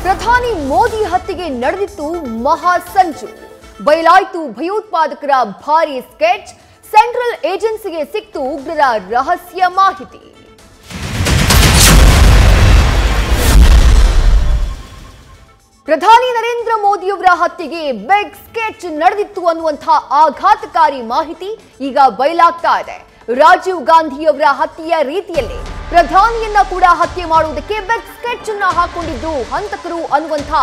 ಪ್ರಧಾನಿ ಮೋದಿ ಹತ್ಯೆಗೆ ನಡೆದಿತ್ತು ಮಹಾ ಸಂಚು ಬಯಲಾಯ್ತು ಭಯೋತ್ಪಾದಕರ ಭಾರಿ ಸ್ಕೆಚ್ ಸೆಂಟ್ರಲ್ ಏಜೆನ್ಸಿಗೆ ಸಿಕ್ತು ಉಗ್ರರ ರಹಸ್ಯ ಮಾಹಿತಿ ಪ್ರಧಾನಿ ನರೇಂದ್ರ ಮೋದಿಯವರ ಹತ್ಯೆಗೆ ಬೆಗ್ ಸ್ಕೆಚ್ ನಡೆದಿತ್ತು ಅನ್ನುವಂತಹ ಆಘಾತಕಾರಿ ಮಾಹಿತಿ ಈಗ ಬಯಲಾಗ್ತಾ ಇದೆ ರಾಜೀವ್ ಗಾಂಧಿಯವರ ಹತ್ಯೆಯ ರೀತಿಯಲ್ಲೇ ಪ್ರಧಾನಿಯನ್ನ ಕೂಡ ಹತ್ಯೆ ಮಾಡುವುದಕ್ಕೆ ಬೆಗ್ ಸ್ಕೆಚ್ ಅನ್ನ ಹಾಕೊಂಡಿದ್ದು ಹಂತಕರು ಅನ್ನುವಂತಹ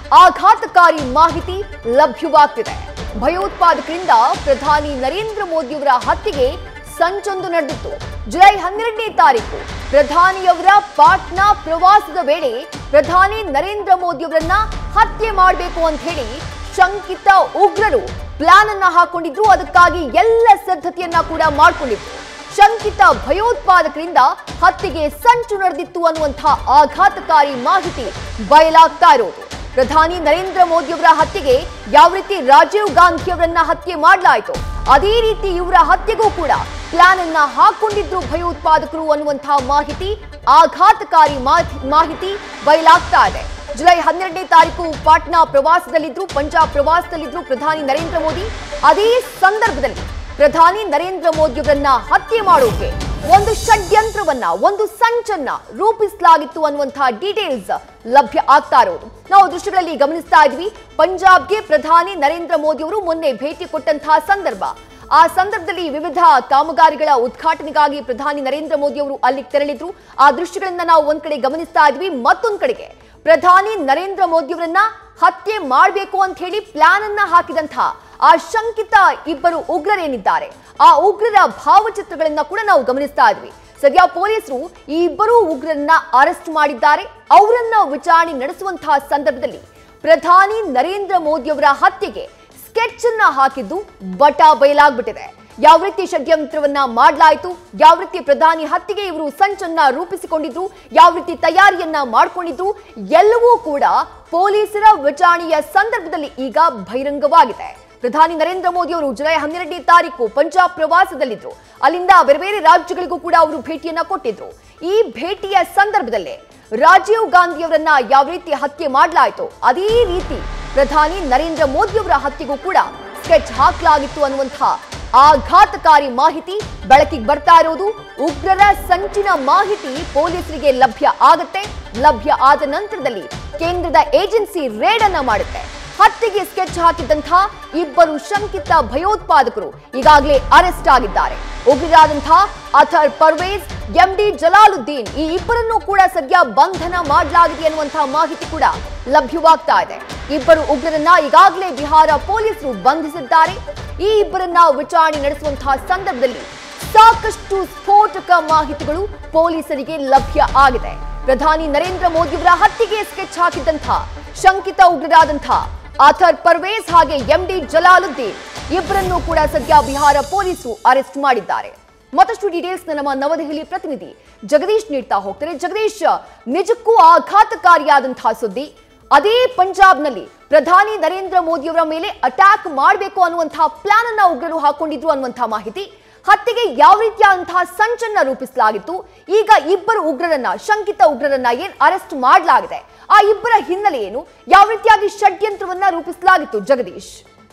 ಆಘಾತಕಾರಿ ಮಾಹಿತಿ ಲಭ್ಯವಾಗ್ತಿದೆ ಭಯೋತ್ಪಾದಕರಿಂದ ಪ್ರಧಾನಿ ನರೇಂದ್ರ ಮೋದಿಯವರ ಹತ್ಯೆಗೆ ಸಂಚೊಂದು ನಡೆದಿತ್ತು ಜುಲೈ ಹನ್ನೆರಡನೇ ತಾರೀಕು ಪ್ರಧಾನಿಯವರ ಪಾಟ್ನಾ ಪ್ರವಾಸದ ವೇಳೆ ಪ್ರಧಾನಿ ನರೇಂದ್ರ ಮೋದಿಯವರನ್ನ ಹತ್ಯೆ ಮಾಡಬೇಕು ಅಂತ ಹೇಳಿ ಶಂಕಿತ ಉಗ್ರರು ಪ್ಲಾನ್ ಅನ್ನ ಹಾಕೊಂಡಿದ್ರು ಅದಕ್ಕಾಗಿ ಎಲ್ಲ ಸಿದ್ಧತೆಯನ್ನ ಕೂಡ ಮಾಡ್ಕೊಂಡಿದ್ರು ಶಂಕಿತ ಭಯೋತ್ಪಾದಕರಿಂದ ಹತ್ಯೆಗೆ ಸಂಚು ನಡೆದಿತ್ತು ಅನ್ನುವಂತಹ ಆಘಾತಕಾರಿ ಮಾಹಿತಿ ಬಯಲಾಗ್ತಾ ಇರೋದು ಪ್ರಧಾನಿ ನರೇಂದ್ರ ಮೋದಿಯವರ ಹತ್ಯೆಗೆ ಯಾವ ರೀತಿ ರಾಜೀವ್ ಗಾಂಧಿಯವರನ್ನ ಹತ್ಯೆ ಮಾಡಲಾಯಿತು ಅದೇ ರೀತಿ ಇವರ ಹತ್ಯೆಗೂ ಕೂಡ ಪ್ಲಾನ್ ಅನ್ನ ಹಾಕೊಂಡಿದ್ರು ಭಯೋತ್ಪಾದಕರು ಅನ್ನುವಂತಹ ಮಾಹಿತಿ ಆಘಾತಕಾರಿ ಮಾಹಿ- ಮಾಹಿತಿ ಬಯಲಾಗ್ತಾ ಇದೆ ಜುಲೈ ಹನ್ನೆರಡನೇ ತಾರೀಕು ಪಾಟ್ನಾ ಪ್ರವಾಸದಲ್ಲಿದ್ರು ಪಂಜಾಬ್ ಪ್ರವಾಸದಲ್ಲಿದ್ರು ಪ್ರಧಾನಿ ನರೇಂದ್ರ ಮೋದಿ ಅದೇ ಸಂದರ್ಭದಲ್ಲಿ ಪ್ರಧಾನಿ ನರೇಂದ್ರ ಮೋದಿಯವರನ್ನ ಹತ್ಯೆ ಮಾಡೋಕೆ ಒಂದು ಷಡ್ಯಂತ್ರವನ್ನ ಒಂದು ಸಂಚನ್ನ ರೂಪಿಸಲಾಗಿತ್ತು ಅನ್ನುವಂತಹ ಡೀಟೇಲ್ಸ್ ಲಭ್ಯ ಆಗ್ತಾ ಇರೋದು ನಾವು ದೃಶ್ಯಗಳಲ್ಲಿ ಗಮನಿಸ್ತಾ ಇದ್ವಿ ಪಂಜಾಬ್ಗೆ ಪ್ರಧಾನಿ ನರೇಂದ್ರ ಮೋದಿ ಅವರು ಮೊನ್ನೆ ಭೇಟಿ ಕೊಟ್ಟಂತಹ ಸಂದರ್ಭ ಆ ಸಂದರ್ಭದಲ್ಲಿ ವಿವಿಧ ಕಾಮಗಾರಿಗಳ ಉದ್ಘಾಟನೆಗಾಗಿ ಪ್ರಧಾನಿ ನರೇಂದ್ರ ಮೋದಿ ಅವರು ಅಲ್ಲಿಗೆ ತೆರಳಿದ್ರು ಆ ದೃಶ್ಯಗಳನ್ನ ನಾವು ಒಂದ್ ಕಡೆ ಗಮನಿಸ್ತಾ ಇದ್ವಿ ಮತ್ತೊಂದ್ ಕಡೆಗೆ ಪ್ರಧಾನಿ ನರೇಂದ್ರ ಮೋದಿ ಅವರನ್ನ ಹತ್ಯೆ ಮಾಡಬೇಕು ಅಂತ ಹೇಳಿ ಪ್ಲಾನ್ ಅನ್ನ ಹಾಕಿದಂತಹ ಆ ಶಂಕಿತ ಇಬ್ಬರು ಉಗ್ರರೇನಿದ್ದಾರೆ ಆ ಉಗ್ರರ ಭಾವಚಿತ್ರಗಳನ್ನ ಕೂಡ ನಾವು ಗಮನಿಸ್ತಾ ಇದ್ವಿ ಸದ್ಯ ಪೊಲೀಸರು ಈ ಇಬ್ಬರು ಉಗ್ರರನ್ನ ಅರೆಸ್ಟ್ ಮಾಡಿದ್ದಾರೆ ಅವರನ್ನ ವಿಚಾರಣೆ ನಡೆಸುವಂತಹ ಸಂದರ್ಭದಲ್ಲಿ ಪ್ರಧಾನಿ ನರೇಂದ್ರ ಮೋದಿಯವರ ಹತ್ಯೆಗೆ ಸ್ಕೆಚ್ ಅನ್ನ ಹಾಕಿದ್ದು ಬಟ ಬಯಲಾಗ್ಬಿಟ್ಟಿದೆ ಯಾವ ರೀತಿ ಷಡ್ಯಂತ್ರವನ್ನ ಮಾಡಲಾಯಿತು ಯಾವ ರೀತಿ ಪ್ರಧಾನಿ ಹತ್ಯೆಗೆ ಇವರು ಸಂಚನ್ನ ರೂಪಿಸಿಕೊಂಡಿದ್ರು ಯಾವ ರೀತಿ ತಯಾರಿಯನ್ನ ಮಾಡ್ಕೊಂಡಿದ್ರು ಎಲ್ಲವೂ ಕೂಡ ಪೊಲೀಸರ ವಿಚಾರಣೆಯ ಸಂದರ್ಭದಲ್ಲಿ ಈಗ ಬಹಿರಂಗವಾಗಿದೆ ಪ್ರಧಾನಿ ನರೇಂದ್ರ ಮೋದಿ ಅವರು ಜುಲೈ ಹನ್ನೆರಡನೇ ತಾರೀಕು ಪಂಜಾಬ್ ಪ್ರವಾಸದಲ್ಲಿದ್ರು ಅಲ್ಲಿಂದ ಬೇರೆ ಬೇರೆ ರಾಜ್ಯಗಳಿಗೂ ಕೂಡ ಅವರು ಭೇಟಿಯನ್ನ ಕೊಟ್ಟಿದ್ರು ಈ ಭೇಟಿಯ ಸಂದರ್ಭದಲ್ಲೇ ರಾಜೀವ್ ಗಾಂಧಿಯವರನ್ನ ಯಾವ ರೀತಿ ಹತ್ಯೆ ಮಾಡಲಾಯಿತು ಅದೇ ರೀತಿ ಪ್ರಧಾನಿ ನರೇಂದ್ರ ಮೋದಿಯವರ ಹತ್ಯೆಗೂ ಕೂಡ ಸ್ಕೆಚ್ ಹಾಕಲಾಗಿತ್ತು ಅನ್ನುವಂತಹ ಆಘಾತಕಾರಿ ಮಾಹಿತಿ ಬೆಳಕಿಗೆ ಬರ್ತಾ ಇರೋದು ಉಗ್ರರ ಸಂಚಿನ ಮಾಹಿತಿ ಪೊಲೀಸರಿಗೆ ಲಭ್ಯ ಆಗತ್ತೆ ಲಭ್ಯ ಆದ ನಂತರದಲ್ಲಿ ಕೇಂದ್ರದ ಏಜೆನ್ಸಿ ರೇಡ್ ಅನ್ನ ಮಾಡುತ್ತೆ ಹತ್ಯೆಗೆ ಸ್ಕೆಚ್ ಹಾಕಿದ್ದಂತಹ ಇಬ್ಬರು ಶಂಕಿತ ಭಯೋತ್ಪಾದಕರು ಈಗಾಗಲೇ ಅರೆಸ್ಟ್ ಆಗಿದ್ದಾರೆ ಉಗ್ರರಾದಂತಹ ಅಥರ್ ಪರ್ವೇಜ್ ಎಂಡಿ ಜಲಾಲುದ್ದೀನ್ ಈ ಇಬ್ಬರನ್ನು ಕೂಡ ಸದ್ಯ ಬಂಧನ ಮಾಡಲಾಗಿದೆ ಅನ್ನುವಂತಹ ಮಾಹಿತಿ ಕೂಡ ಲಭ್ಯವಾಗ್ತಾ ಇದೆ ಇಬ್ಬರು ಉಗ್ರರನ್ನ ಈಗಾಗಲೇ ಬಿಹಾರ ಪೊಲೀಸರು ಬಂಧಿಸಿದ್ದಾರೆ ಈ ಇಬ್ಬರನ್ನ ವಿಚಾರಣೆ ನಡೆಸುವಂತಹ ಸಂದರ್ಭದಲ್ಲಿ ಸಾಕಷ್ಟು ಸ್ಫೋಟಕ ಮಾಹಿತಿಗಳು ಪೊಲೀಸರಿಗೆ ಲಭ್ಯ ಆಗಿದೆ ಪ್ರಧಾನಿ ನರೇಂದ್ರ ಮೋದಿಯವರ ಹತ್ಯೆಗೆ ಸ್ಕೆಚ್ ಹಾಕಿದ್ದಂತಹ ಶಂಕಿತ ಉಗ್ರರಾದಂತಹ ಆಥರ್ ಪರ್ವೇಜ್ ಹಾಗೆ ಎಂಡಿ ಜಲಾಲುದ್ದೀನ್ ಇಬ್ಬರನ್ನು ಕೂಡ ಸದ್ಯ ಬಿಹಾರ ಪೊಲೀಸರು ಅರೆಸ್ಟ್ ಮಾಡಿದ್ದಾರೆ ಮತ್ತಷ್ಟು ಡೀಟೇಲ್ಸ್ ನಮ್ಮ ನವದೆಹಲಿ ಪ್ರತಿನಿಧಿ ಜಗದೀಶ್ ನೀಡ್ತಾ ಹೋಗ್ತಾರೆ ಜಗದೀಶ್ ನಿಜಕ್ಕೂ ಆಘಾತಕಾರಿಯಾದಂತಹ ಸುದ್ದಿ ಅದೇ ಪಂಜಾಬ್ನಲ್ಲಿ ಪ್ರಧಾನಿ ನರೇಂದ್ರ ಮೋದಿಯವರ ಮೇಲೆ ಅಟ್ಯಾಕ್ ಮಾಡಬೇಕು ಅನ್ನುವಂತಹ ಪ್ಲಾನ್ ಅನ್ನ ಉಗ್ರರು ಹಾಕೊಂಡಿದ್ರು ಅನ್ನುವಂತಹ ಮಾಹಿತಿ ಹತ್ಯೆಗೆ ಯಾವ ರೀತಿಯಾದಂತಹ ಸಂಚನ್ನ ರೂಪಿಸಲಾಗಿತ್ತು ಈಗ ಇಬ್ಬರು ಉಗ್ರರನ್ನ ಶಂಕಿತ ಉಗ್ರರನ್ನ ಏನ್ ಅರೆಸ್ಟ್ ಮಾಡಲಾಗಿದೆ ಆ ಇಬ್ಬರ ಹಿನ್ನೆಲೆ ಏನು ಯಾವ ರೀತಿಯಾಗಿ ಷಡ್ಯಂತ್ರವನ್ನ ರೂಪಿಸಲಾಗಿತ್ತು ಜಗದೀಶ್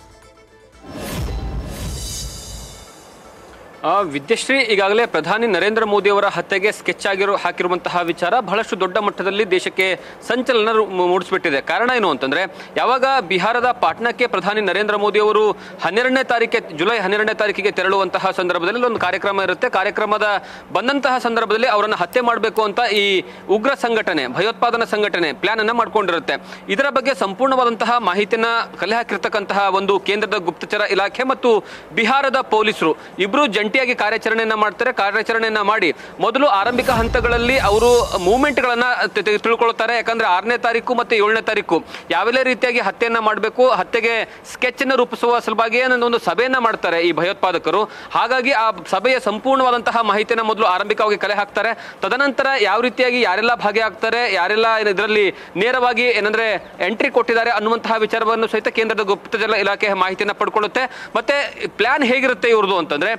ಆ, ವಿದ್ಯಶ್ರೀ ಈಗಾಗಲೇ ಪ್ರಧಾನಿ ನರೇಂದ್ರ ಮೋದಿ ಅವರ ಹತ್ಯೆಗೆ ಸ್ಕೆಚ್ ಆಗಿರೋ ಹಾಕಿರುವಂತಹ ವಿಚಾರ ಬಹಳಷ್ಟು ದೊಡ್ಡ ಮಟ್ಟದಲ್ಲಿ ದೇಶಕ್ಕೆ ಸಂಚಲನ ರು- ಮೂಡಿಸ್ಬಿಟ್ಟಿದೆ ಕಾರಣ ಏನು ಅಂತಂದ್ರೆ ಯಾವಾಗ ಬಿಹಾರದ ಪಾಟ್ನಾಕ್ಕೆ ಪ್ರಧಾನಿ ನರೇಂದ್ರ ಮೋದಿ ಅವರು ಹನ್ನೆರಡನೇ ತಾರೀಕೆ ಜುಲೈ ಹನ್ನೆರಡನೇ ತಾರೀಕಿಗೆ ತೆರಳುವಂತಹ ಸಂದರ್ಭದಲ್ಲಿ ಒಂದು ಕಾರ್ಯಕ್ರಮ ಇರುತ್ತೆ ಕಾರ್ಯಕ್ರಮದ ಬಂದಂತಹ ಸಂದರ್ಭದಲ್ಲಿ ಅವರನ್ನು ಹತ್ಯೆ ಮಾಡಬೇಕು ಅಂತ ಈ ಉಗ್ರ ಸಂಘಟನೆ ಭಯೋತ್ಪಾದನಾ ಸಂಘಟನೆ ಪ್ಲಾನ್ ಅನ್ನ ಮಾಡ್ಕೊಂಡಿರುತ್ತೆ ಇದರ ಬಗ್ಗೆ ಸಂಪೂರ್ಣವಾದಂತಹ ಮಾಹಿತಿನ ಕಲೆ ಹಾಕಿರ್ತಕ್ಕಂತಹ ಒಂದು ಕೇಂದ್ರದ ಗುಪ್ತಚರ ಇಲಾಖೆ ಮತ್ತು ಬಿಹಾರದ ಪೊಲೀಸರು ಇಬ್ರು ಜಂಟಿಯಾಗಿ ಕಾರ್ಯಾಚರಣೆಯನ್ನ ಮಾಡ್ತಾರೆ ಕಾರ್ಯಾಚರಣೆಯನ್ನ ಮಾಡಿ ಮೊದಲು ಆರಂಭಿಕ ಹಂತಗಳಲ್ಲಿ ಅವರು ಮೂವ್ಮೆಂಟ್ಗಳನ್ನ ತಿ- ತಿ- ತಿಳ್ಕೊಳ್ತಾರೆ ಯಾಕಂದ್ರೆ ಆರನೇ ತಾರೀಕು ಮತ್ತೆ ಏಳನೇ ತಾರೀಕು ಯಾವೆಲ್ಲ ರೀತಿಯಾಗಿ ಹತ್ಯೆಯನ್ನ ಮಾಡಬೇಕು ಹತ್ಯೆಗೆ ಸ್ಕೆಚ್ ಅನ್ನ ರೂಪಿಸುವ ಸಲುವಾಗಿ ಒಂದು ಸಭೆಯನ್ನ ಮಾಡ್ತಾರೆ ಈ ಭಯೋತ್ಪಾದಕರು ಹಾಗಾಗಿ ಆ ಸಭೆಯ ಸಂಪೂರ್ಣವಾದಂತಹ ಮಾಹಿತಿಯನ್ನ ಮೊದಲು ಆರಂಭಿಕವಾಗಿ ಕಲೆ ಹಾಕ್ತಾರೆ ತದನಂತರ ಯಾವ ರೀತಿಯಾಗಿ ಯಾರೆಲ್ಲ ಭಾಗಿಯಾಗ್ತಾರೆ ಯಾರೆಲ್ಲ ಇದರಲ್ಲಿ ನೇರವಾಗಿ ಏನಂದ್ರೆ ಎಂಟ್ರಿ ಕೊಟ್ಟಿದ್ದಾರೆ ಅನ್ನುವಂತಹ ವಿಚಾರವನ್ನು ಸಹಿತ ಕೇಂದ್ರದ ಗುಪ್ತಚರ ಇಲಾಖೆ ಮಾಹಿತಿಯನ್ನ ಪಡ್ಕೊಳ್ಳುತ್ತೆ ಮತ್ತೆ ಪ್ಲಾನ್ ಹೇಗಿರುತ್ತೆ ಇವ್ರದ್ದು ಅಂತಂದ್ರೆ ಯಾವುದೇ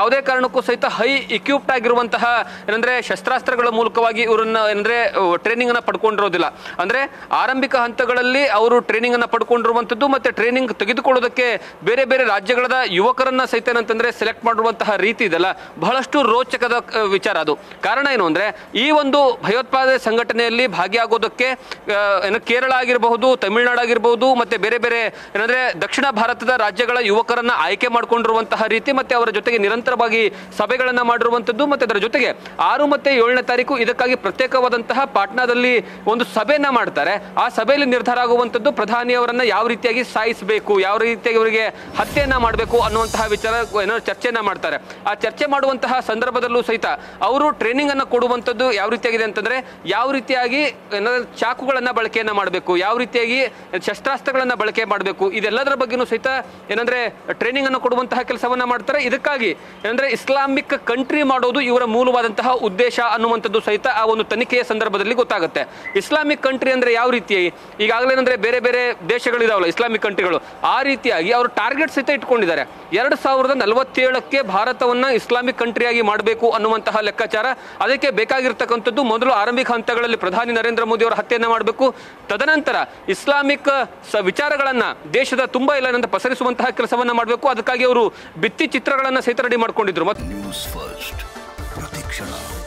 ಯಾವುದೇ ಕಾರಣಕ್ಕೂ ಸಹಿತ ಹೈ ಇಕ್ವಿಪ್ಡ್ ಆಗಿರುವಂತಹ ಏನಂದ್ರೆ ಶಸ್ತ್ರಾಸ್ತ್ರಗಳ ಮೂಲಕವಾಗಿ ಇವರನ್ನ ಏನಂದ್ರೆ ಟ್ರೈನಿಂಗ್ ಅನ್ನ ಪಡ್ಕೊಂಡಿರೋದಿಲ್ಲ ಅಂದ್ರೆ ಆರಂಭಿಕ ಹಂತಗಳಲ್ಲಿ ಅವರು ಟ್ರೈನಿಂಗ್ ಅನ್ನ ಪಡ್ಕೊಂಡಿರುವಂತದ್ದು ಮತ್ತೆ ಟ್ರೈನಿಂಗ್ ತೆಗೆದುಕೊಳ್ಳೋದಕ್ಕೆ ಬೇರೆ ಬೇರೆ ರಾಜ್ಯಗಳ ಯುವಕರನ್ನ ಸಹಿತ ಏನಂತಂದ್ರೆ ಸೆಲೆಕ್ಟ್ ಮಾಡಿರುವಂತಹ ರೀತಿ ಇದೆಲ್ಲ ಬಹಳಷ್ಟು ರೋಚಕದ ಆ, ವಿಚಾರ ಅದು ಕಾರಣ ಏನು ಅಂದ್ರೆ ಈ ಒಂದು ಭಯೋತ್ಪಾದನೆ ಸಂಘಟನೆಯಲ್ಲಿ ಭಾಗಿಯಾಗೋದಕ್ಕೆ ಆ, ಏನು ಕೇರಳ ಆಗಿರಬಹುದು ತಮಿಳುನಾಡು ಆಗಿರಬಹುದು ಮತ್ತೆ ಬೇರೆ ಬೇರೆ ಏನಂದ್ರೆ ದಕ್ಷಿಣ ಭಾರತದ ರಾಜ್ಯಗಳ ಯುವಕರನ್ನ ಆಯ್ಕೆ ಮಾಡಿಕೊಂಡಿರುವಂತಹ ರೀತಿ ಮತ್ತೆ ಅವರ ಜೊತೆಗೆ ನಿರಂತರವಾಗಿ ಸಭೆಗಳನ್ನ ಮಾಡಿರುವಂತದ್ದು ಮತ್ತೆ ಅದರ ಜೊತೆಗೆ ಆರು ಮತ್ತೆ ಏಳನೇ ತಾರೀಕು ಇದಕ್ಕಾಗಿ ಪ್ರತ್ಯೇಕವಾದಂತಹ ಪಾಟ್ನಾದಲ್ಲಿ ಒಂದು ಸಭೆಯನ್ನ ಮಾಡ್ತಾರೆ ಆ ಸಭೆಯಲ್ಲಿ ನಿರ್ಧಾರ ಆಗುವಂತದ್ದು ಪ್ರಧಾನಿಯವರನ್ನ ಯಾವ ರೀತಿಯಾಗಿ ಸಾಯಿಸಬೇಕು ಯಾವ ರೀತಿಯಾಗಿ ಅವರಿಗೆ ಹತ್ಯೆಯನ್ನ ಮಾಡಬೇಕು ಅನ್ನುವಂತಹ ವಿಚಾರ ಏನೋ ಚರ್ಚೆಯನ್ನ ಮಾಡ್ತಾರೆ ಆ ಚರ್ಚೆ ಮಾಡುವಂತಹ ಸಂದರ್ಭದಲ್ಲೂ ಸಹಿತ ಅವರು ಟ್ರೈನಿಂಗ್ ಅನ್ನ ಕೊಡುವಂತದ್ದು ಯಾವ ರೀತಿಯಾಗಿದೆ ಅಂತಂದ್ರೆ ಯಾವ ರೀತಿಯಾಗಿ ಏನಾದ್ರು ಚಾಕುಗಳನ್ನ ಬಳಕೆಯನ್ನ ಮಾಡಬೇಕು ಯಾವ ರೀತಿಯಾಗಿ ಶಸ್ತ್ರಾಸ್ತ್ರಗಳನ್ನ ಬಳಕೆ ಮಾಡಬೇಕು ಇದೆಲ್ಲದರ ಬಗ್ಗೆನೂ ಸಹಿತ ಏನಂದ್ರೆ ಟ್ರೈನಿಂಗ್ ಅನ್ನು ಕೊಡುವಂತಹ ಕೆಲಸವನ್ನ ಮಾಡ್ತಾರೆ ಇದಕ್ಕಾಗಿ ಏನಂದ್ರೆ ಇಸ್ಲಾಮಿಕ್ ಕಂಟ್ರಿ ಮಾಡೋದು ಇವರ ಮೂಲವಾದಂತಹ ಉದ್ದೇಶ ಅನ್ನುವಂಥದ್ದು ಸಹಿತ ಆ ಒಂದು ತನಿಖೆಯ ಸಂದರ್ಭದಲ್ಲಿ ಗೊತ್ತಾಗುತ್ತೆ ಇಸ್ಲಾಮಿಕ್ ಕಂಟ್ರಿ ಅಂದ್ರೆ ಯಾವ ರೀತಿ ಈಗಾಗಲೇ ಅಂದ್ರೆ ಬೇರೆ ಬೇರೆ ದೇಶಗಳಿದಾವಲ್ಲ ಇಸ್ಲಾಮಿಕ್ ಕಂಟ್ರಿಗಳು ಆ ರೀತಿಯಾಗಿ ಅವರು ಟಾರ್ಗೆಟ್ ಸಹಿತ ಇಟ್ಕೊಂಡಿದ್ದಾರೆ ಎರಡ್ ಸಾವಿರದ ನಲವತ್ತೇಳಕ್ಕೆ ಭಾರತವನ್ನ ಇಸ್ಲಾಮಿಕ್ ಕಂಟ್ರಿಯಾಗಿ ಮಾಡಬೇಕು ಅನ್ನುವಂತಹ ಲೆಕ್ಕಾಚಾರ ಅದಕ್ಕೆ ಬೇಕಾಗಿರ್ತಕ್ಕಂಥದ್ದು ಮೊದಲು ಆರಂಭಿಕ ಹಂತಗಳಲ್ಲಿ ಪ್ರಧಾನಿ ನರೇಂದ್ರ ಮೋದಿ ಅವರ ಹತ್ಯೆಯನ್ನ ಮಾಡಬೇಕು ತದನಂತರ ಇಸ್ಲಾಮಿಕ್ ಸ ವಿಚಾರಗಳನ್ನ ದೇಶದ ತುಂಬಾ ಎಲ್ಲ ಪಸರಿಸುವಂತಹ ಕೆಲಸವನ್ನ ಮಾಡಬೇಕು ಅದಕ್ಕಾಗಿ ಅವರು ಭಿತ್ತಿ ಚಿತ್ರಗಳನ್ನ ಸಹಿತ ರೆಡಿ ಮಾಡ್ಕೊಂಡಿದ್ರು ಮತ್ತೆ ನ್ಯೂಸ್ ಫಸ್ಟ್ ಪ್ರತಿಕ್ಷಣ